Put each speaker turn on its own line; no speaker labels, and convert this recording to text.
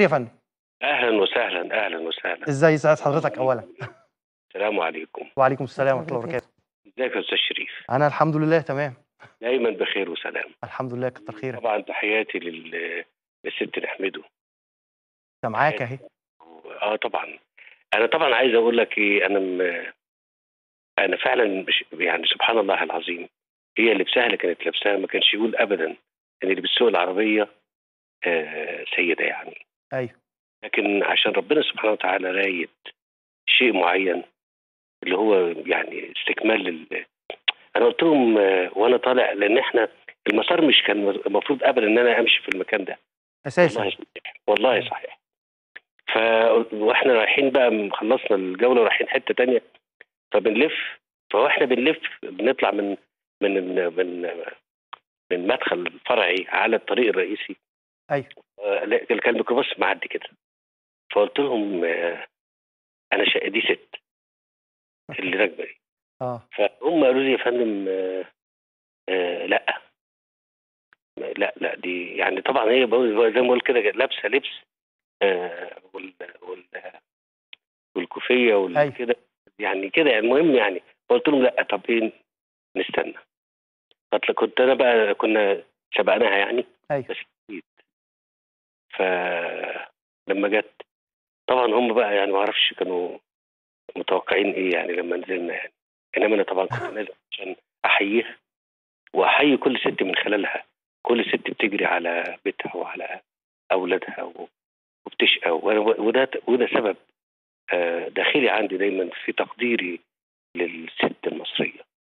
يا فندم
اهلا وسهلا اهلا وسهلا
ازاي سعادة حضرتك اولا
السلام عليكم
وعليكم السلام ورحمه الله وبركاته
ازيك يا استاذ شريف
انا الحمد لله تمام
دايما بخير وسلام
الحمد لله كتر خيرك
طبعا تحياتي لل للست نحمده
انت معاك اهي
اه طبعا انا طبعا عايز اقول لك ايه انا م... انا فعلا مش يعني سبحان الله العظيم هي لبسها اللي كانت لابساها ما كانش يقول ابدا ان اللي بتسوق العربيه آه سيده يعني
ايوه
لكن عشان ربنا سبحانه وتعالى رايد شيء معين اللي هو يعني استكمال لل... انا قلت لهم آه، وانا طالع لان احنا المسار مش كان المفروض ابدا ان انا امشي في المكان ده
اساسا
والله صحيح والله صحيح ف واحنا رايحين بقى خلصنا الجوله ورايحين حته تانية فبنلف فواحنا بنلف بنطلع من من من من مدخل فرعي على الطريق الرئيسي
ايوه
آه، لا، كان الميكروباص معدي كده فقلت لهم آه، انا شا... دي ست اللي راكبه دي
اه
فهم قالوا لي يا فندم آه، آه، لا لا لا دي يعني طبعا هي بقول- زي ما بقول كده لابسه لبس آه، وال وال والكوفيه
أيوة.
والكده يعني كده يعني المهم يعني قلت لهم لا طب ايه نستنى قلت كنت انا بقى كنا سبقناها يعني
ايوه
بس نسيت فلما جت طبعا هم بقى يعني ما اعرفش كانوا متوقعين ايه يعني لما نزلنا يعني انما انا طبعا كنت نازل عشان احييها واحيي كل ست من خلالها كل ست بتجري على بيتها وعلى اولادها و- وبتشقى وأنا- وده وده سبب آه، داخلي عندي دايما في تقديري للست المصريه